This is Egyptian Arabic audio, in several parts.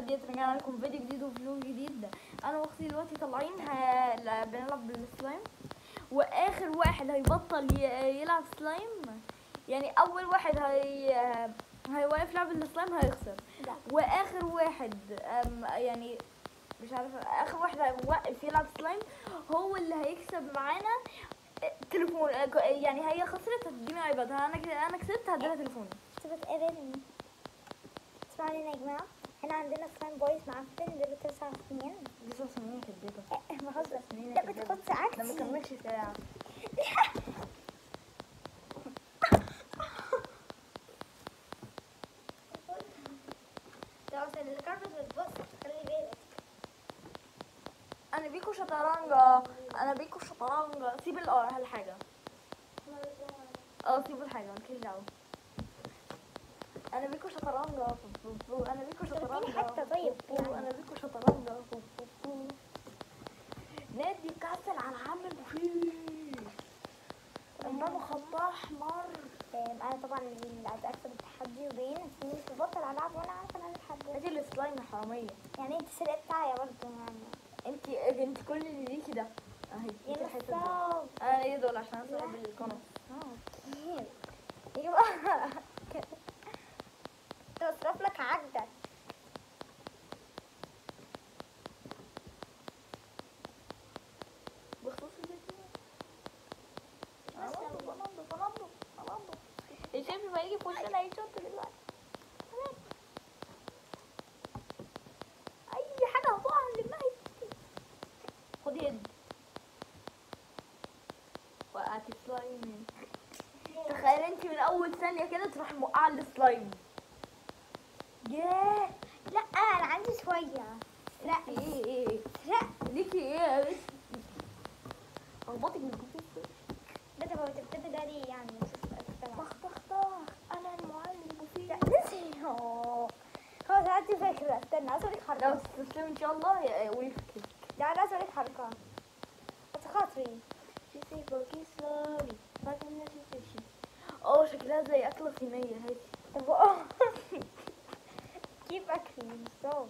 جيت رجعنا لكم فيديو جديد وفلوج جديد انا واختي دلوقتي طالعين ه- لا- بنلعب بالسلايم واخر واحد هيبطل ي- يلعب سلايم يعني اول واحد هي هيوقف لعب السلايم هيخسر لا. واخر واحد أم، يعني مش عارفه اخر واحد هيوقف يلعب سلايم هو اللي هيكسب معانا تليفون يعني هي خسرت هتديني ايباد انا ك- انا كسبت هديلها تليفوني تبقى تقابلني اسمعوا لنا يا جماعة احنا عندنا سلايم بويز معفن ده تسع سنين لسه سنين كدبه اه بهزر سنين ده كدابة. بتاخد ساعات ده ما كملش ساعه ده اصلا الكاربت بتبص خلي بالك انا بيكو شطرنج انا بيكو شطرنج سيب ال- اه الحاجه اه سيب الحاجه مالكيش دعوه انا بيكو شطرنج انا بيكو شطرنج اديني حتة طيب يعني. انا بيكو شطرنج نادي كاس العالم المفيد امام خط احمر ام، انا طبعا اللي عايزه اكسب التحدي وبين بس مش ببطل العب وانا عارفه ان انا التحدي نادي السلايم الحراميه يعني انت سرقت معايا برضه يعني انت انت كل اللي ليكي ده اهي يا دي الحتة دي. نصاب انا ايه دول عشان اسوي بالقناه كتير يا جماعه تصرف لك عدك بخصوص الفيديو انضف انضف انضف انضف الشايف ما يجي في وشنا هيشط دلوقتي اي حاجه هتقع نلمها خدي يد وقعت سلايم تخيل انت من اول ثانيه كده تروحي موقعه السلايم ياه لا انا عندي شويه لا ايه ايه لا ليكي ايه يا بس اخبطك من الكمبيوتر ده تبقى تكتبي ده ليه يعني مش هتكتبها. طخ طخ طخ انا المعلم المفيد لا نسي أوه. خلاص عندي فكره استنى عايز اوريك لو حركه تستسلمي ان شاء الله يا قولي فكرك لا انا عايز اوريك حركه بس خاطري شيسي بوكي سلوري فاكر نفسي تمشي اه شكلها زي اكله صينيه هاتي طب اه كيف اكلي بالظبط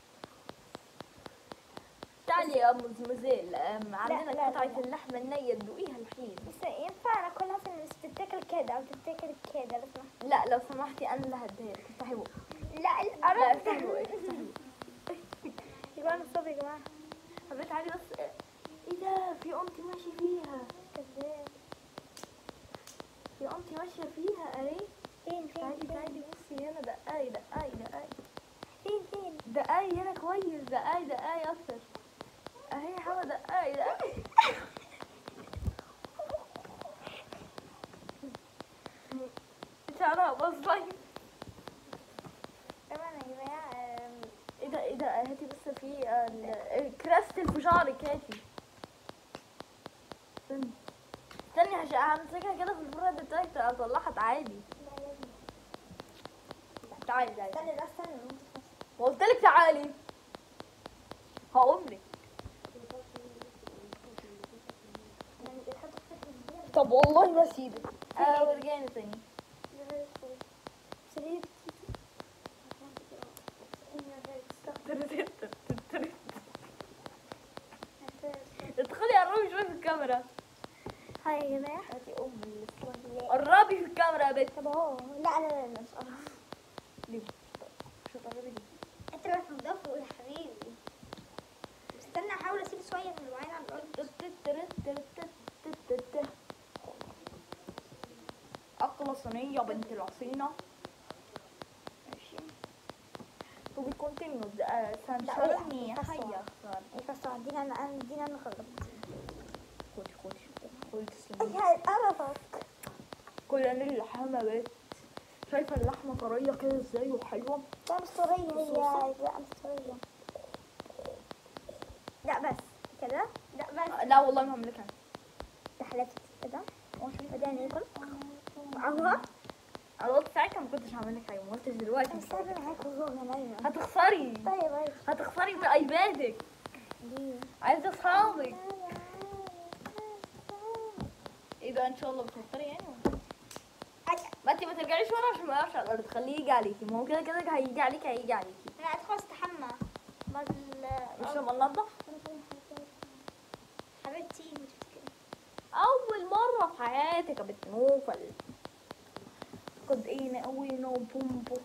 تعالي يا مزمزيل أم، عندنا لا، قطعة لا. اللحمة النية تدوقيها الحين بس ينفع انا اكلها في مش تتاكل كده او تتاكل كده لو سمحت لا لو سمحتي انا اللي هديها لك افتحي بقك لا لا القرف افتحي بقك افتحي يبقى انا صبري يا جماعه حبيت تعالي بس ايه ده في قمتي ماشي فيها كذاب في قمتي ماشية فيها اهي فين فين تعالي فين تعالي بصي هنا دقاي دقاي دقاي فين فين دقاي هنا كويس دقاي دقاي اكتر اهي حاول دقاي دقاي شعرها بصلي طبعا يا جماعه آم، ايه ده ايه ده هاتي بس في ال- الكراستل في شعرك هاتي استني استني هش- همسكها كده في الفرد بتاعك اطلعها عادي تعالي تعالي استنى لا استنى ما قلت لك تعالي هقوم لك طب والله ما سيبك اه ورجعنا تاني ادخلي قربي شويه في الكاميرا هاي يا جماعه هاتي ام السلايم قربي في الكاميرا يا بنت طب اهو لا لا لا لا مش قرف ليه مش هتقربي ليه انت اللي هتنضفه يا حبيبي استنى احاول اسيب شويه من الوعين على الارض أقلة صينية بنت العصينة ماشي to be continued uh, سنشرني لا، هيا خسارة ايه بس ادينا انا انا ادينا انا خربت خدي خدي خدي تسلمي هاي قرفك كل انا اللحمة بس شايفة اللحمة طرية كده ازاي وحلوة لا مش طريه هي صوصة؟ لا مش طريه لا بس كده لا بس لا والله ما هملكها ده حلفت كده ماشي بعدين ياكل اهو انا قلت ساعتها ما كنتش هعمل لك حاجة ما قلتش دلوقتي انا مش مستغربه هعمل. معاك وهو نايمه هتخسري طيب طيب هتخسري بأيبادك ليه عايزة اصحابك ايه ده ان شاء الله بتخسري يعني ولا؟ ما انت ما ترجعيش ورا عشان ما يعرفش على الارض خليه يجي عليكي ما هو كده كده هيجي عليكي هيجي عليكي انا ادخل استحمى ما ال- مش لما ننضف حبيبتي مش تفتكري اول مره في حياتك يا بنت نوفل قد ايه نقوي نو بومبو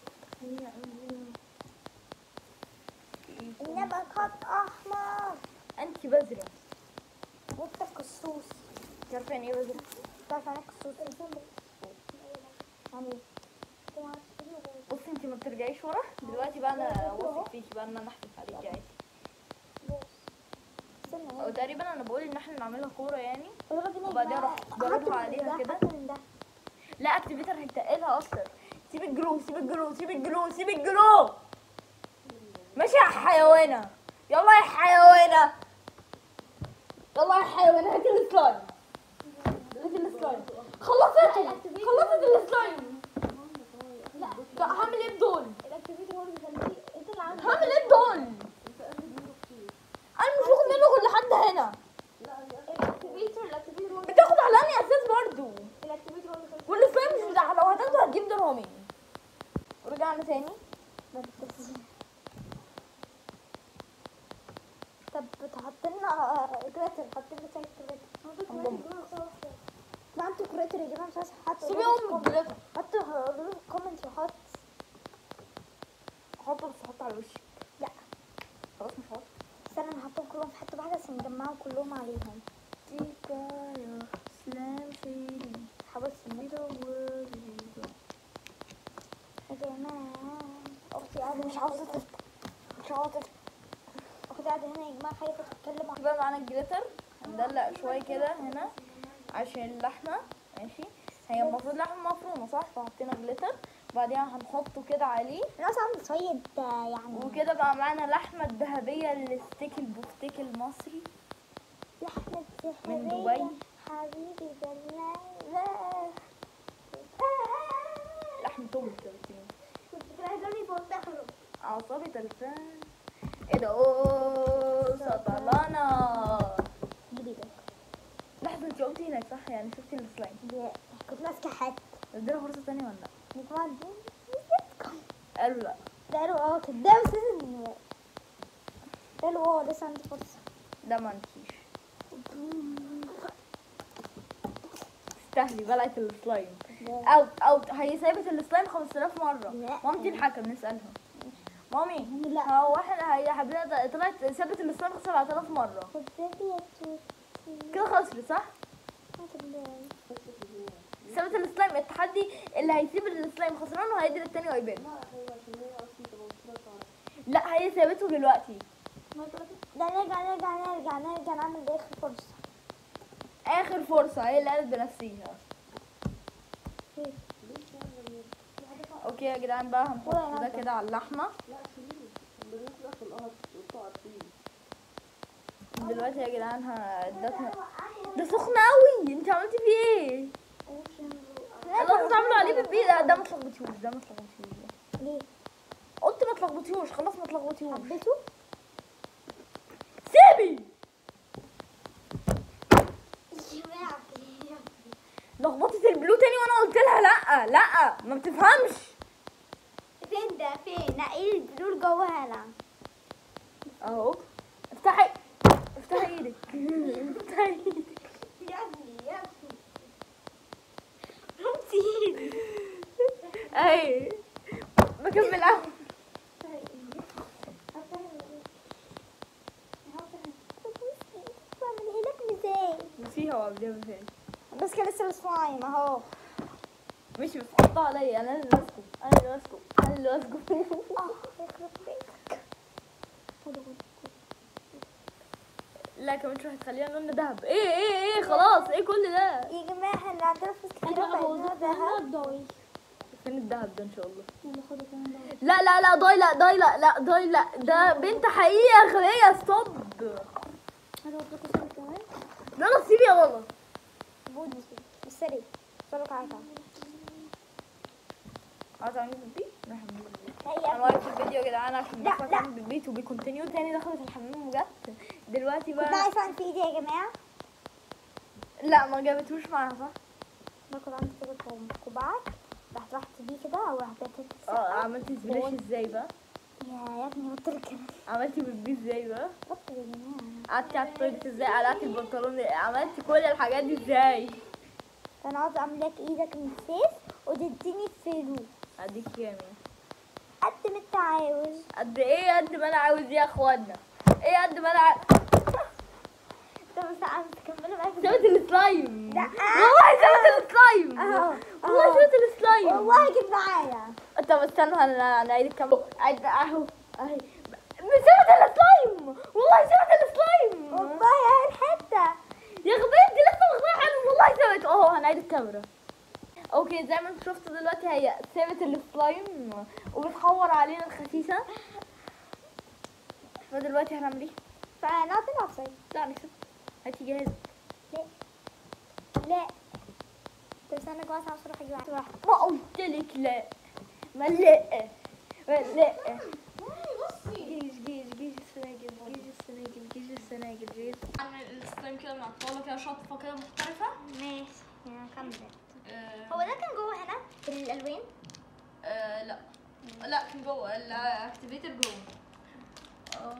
انما خط احمر انت بذره وانت قصوص عارفه يعني ايه بذره تعرف يعني قصوص يعني بصي انت ما بترجعيش ورا دلوقتي بقى انا واثق فيكي بقى ان انا احلف عليكي عادي استنى او تقريبا انا بقول ان احنا نعملها كوره يعني وبعدين وبعدين أروح ضاربها عليها كده. لا اكتيفيتر هيتقلها اكتر سيب الجرو سيب الجرو سيب الجرو سيب الجرو ماشي يا حيوانه يلا يا حيوانه يلا يا حيوانه هاتي السلايم هاتي السلايم خلصت خلصت السلايم لا هعمل ايه بدول الاكتيفيتي هو اللي بيخليه انت اللي عامل هعمل ايه بدول انا مش واخد منه غير لحد هنا الاكتيفيتر الاكتيفيتر هو بتاخد على اني اساس برضو الاكتيفيتر هو اللي بيخليه والسلايم مش بتاع لو هتاخده هتجيب درهمين ورجعنا تاني طب تحط لنا كريتر حط لنا سايت كريتر ما انتوا كريتر يا جماعه مش عايز حط سيبيهم بالجلافة حطوا قولوا كومنت وحط حطه بس حطه على وشي لا خلاص مش حاطط استنى نحطهم كلهم في حته واحده بس نجمعهم كلهم عليهم تيكا يا سلام شيري حبس ميدا يا جماعه اختي قاعده مش عاوزة تفتح مش عاوزة تفتح اختي قاعده هنا يا جماعه خايفه تتكلم عن بقى معانا الجليتر هندلق شوية كده هنا عشان اللحمة ماشي هي المفروض لحمة مفرومة صح فحطينا جليتر وبعديها هنحطه كده عليه انا اصلا عندي شويه آه، يعني وكده بقى معانا لحمة الذهبية الستيك البفتيك المصري لحمه من ذهبية. دبي. حبيبي جنة لحم توم كده كنت عايزاني بوسخ اعصابي تلفان ايه ده اوه سطلانة جيبي ده لحظة انت قمتي هناك صح يعني شفتي السلايم ده- كنت ماسكه حاجه ادينا فرصة تانية ولا لا؟ يا جماعه دي قالوا لا ده قالوا اه كداب بس لازم قالوا اه لسه عندي فرصه ده ما انتيش تستاهلي بلعت السلايم اوت اوت هي سايبت السلايم 5000 مرة لا. مامتي الحكم نسألها مامي لا هو احنا هي حبيبتها طلعت سابت السلايم 7000 مرة كداب يا توتي كده خسرت صح؟ كداب. سابت السلايم التحدي اللي هيسيب السلايم خسران وهيدي للتاني ويبان لا هي سابته دلوقتي لا نرجع نرجع نرجع نرجع نعمل ده اخر فرصه اخر فرصة هي اللي قالت بنفسيها اوكي يا جدعان بقى هنحط ده كده على اللحمة دلوقتي يا جدعان هدتنا ده سخن قوي انت عملتي فيه ايه؟ لازم تعملوا عليه بالبيت ده ده ما تلخبطيهوش ده ما تلخبطيهوش ليه قلت ما تلخبطيهوش خلاص ما تلخبطيهوش حبيته سيبي لخبطت البلو تاني وانا قلت لها لا لا ما بتفهمش فين ده فين نقيل البلور جواها لا اهو افتحي افتحي ايدك افتحي ايدك يا ابني يا ابني رمتي اهي بكمل قهوة بعمل لك ازاي فيها وعمليها بفين بس كان لسه السلايم اهو مش بس حطها عليا انا اللي ماسكه انا اللي ماسكه انا اللي ماسكه اه يخرب بيتك لا كمان شويه هتخلينا لون ذهب ايه ايه ايه خلاص ايه كل ده يا جماعه احنا عندنا فلوس كتير بقى ذهب فين الذهب ده ان شاء الله لا لا لا ضاي لا ضاي لا لا ضاي لا ده بنت حقيقية اغنية ستوب ده نصيبي يا والله بودي السري صلوك عارفه عاوز اعمل بالبيت نروح نعمل بالبيت. هي انا واقف في الفيديو يا جدعان عشان لا، بس لا. اعمل بالبيت وبيكونتينيو تاني دخلت الحمام وجت دلوقتي كنت بقى عايزه في ايدي يا جماعه لا ما جابتوش معاها صح؟ باكل عندي كده كوبايات رحت رحت بيه كده او رحت بيت اه عملت سبلاش ازاي بقى؟ يا يا ابني حط لك عملتي بيبي ازاي بقى بطل يا جماعه قعدتي على التويلت ازاي قلعتي البنطلون عملتي كل الحاجات دي ازاي انا عاوز اعمل لك ايدك من السيف وتديني فلوس اديك كام يعني قد ما انت عاوز قد ايه قد ما انا عاوز يا اخوانا ايه قد ما انا عاوز طب بس عاوز تكملي معاك سويت السلايم لا. والله سويت السلايم اهو والله اهو سويت السلايم والله جيب معايا طب استنى انا انا عيد الكام عيد اهو اهي سويت السلايم والله سويت السلايم والله اهي الحته يا خبيت دي لسه واخداها حلو والله سويت اهو هنعيد الكاميرا اوكي زي ما انتم شفتوا دلوقتي هي سابت السلايم وبتحور علينا الخسيسه فدلوقتي هنعمل ايه؟ فانا هتلعب صيد لا نكسب هاتي جاهزه لا لا طب استنى كويس عاوز اروح اجيب واحد ما قلت لك لا ما لا ما لا جيش جيش جيش السناجل جيش السناجل جيش السناجل جيش عامل السلايم كده مع طاوله كده شطفه كده مختلفه ماشي يعني كمل آه، هو ده كان جوه هنا في الالوان آه لا لا كان جوه الاكتيفيتر جوه آه،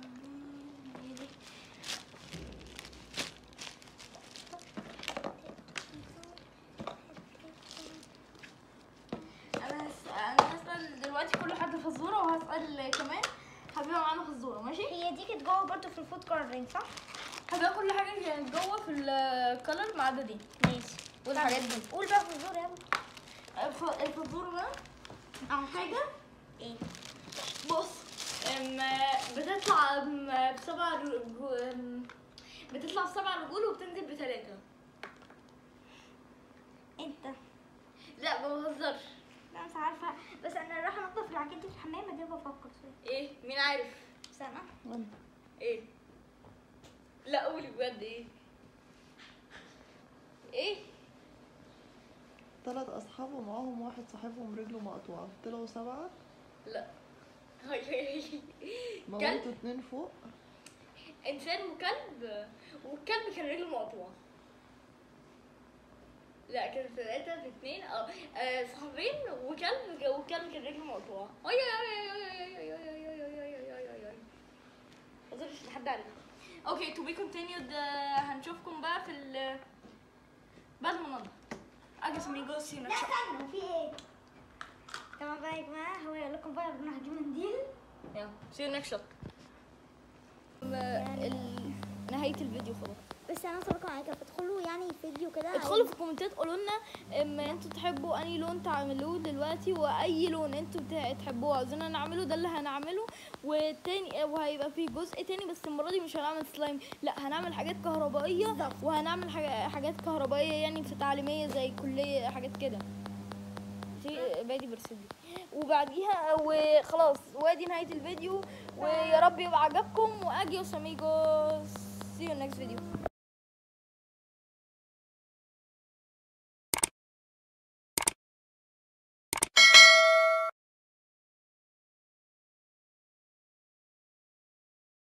انا هس... انا هسال دلوقتي كل حد فزوره وهسال كمان هبقى معانا فزوره ماشي هي دي كانت جوه برضه في الفود كولرينج صح؟ هبقى كل حاجه كانت جوه في الكلر ما عدا دي ماشي والحاجات دي قول بقى فزور يلا الف- الفزوره بقى او حاجه ايه بص أم، بتطلع أم، بسبع رجو- أم، بتطلع بسبع رجول وبتنزل بثلاثة انت لا ما بهزرش لا مش عارفه بس انا رايحه انضف الحاجات دي في الحمام دي بفكر شويه ايه مين عارف استنى ايه لا قولي بجد ايه ايه ثلاث أصحاب ومعاهم واحد صاحبهم رجله مقطوعة طلعوا سبعة لا هاي هاي هاي موتوا اتنين فوق انسان وكلب والكلب كان رجله مقطوعة لا كان ثلاثة في اثنين اه آه، صاحبين وكلب وكلب كان رجله مقطوعة اي اي اي اي اي اي اي اي اي اي اي اي اي اظنش لحد عارف اوكي تو بي كونتينيود هنشوفكم بقى في ال بعد ما ننضف اجي اميجوس سي لا استنى في ايه تمام بقى يا جماعه هو يقول لكم بقى انا هجيب منديل يلا سي يو نكست شوت نهاية الفيديو خلاص بس انا صراحه معاك ادخلوا يعني فيديو كده ادخلوا في الكومنتات قولوا لنا اما انتوا تحبوا انهي لون تعملوه دلوقتي واي لون انتوا بتا- تحبوه عاوزين نعمله ده اللي هنعمله والتاني وهيبقى فيه جزء تاني بس المره دي مش هنعمل سلايم لا هنعمل حاجات كهربائيه بالظبط. وهنعمل حاجة- حاجات كهربائيه يعني في تعليميه زي كليه حاجات كده في بادي برسيدي وبعديها وخلاص وادي نهايه الفيديو ويا رب يبقى عجبكم واجيوس اميجوس see you next video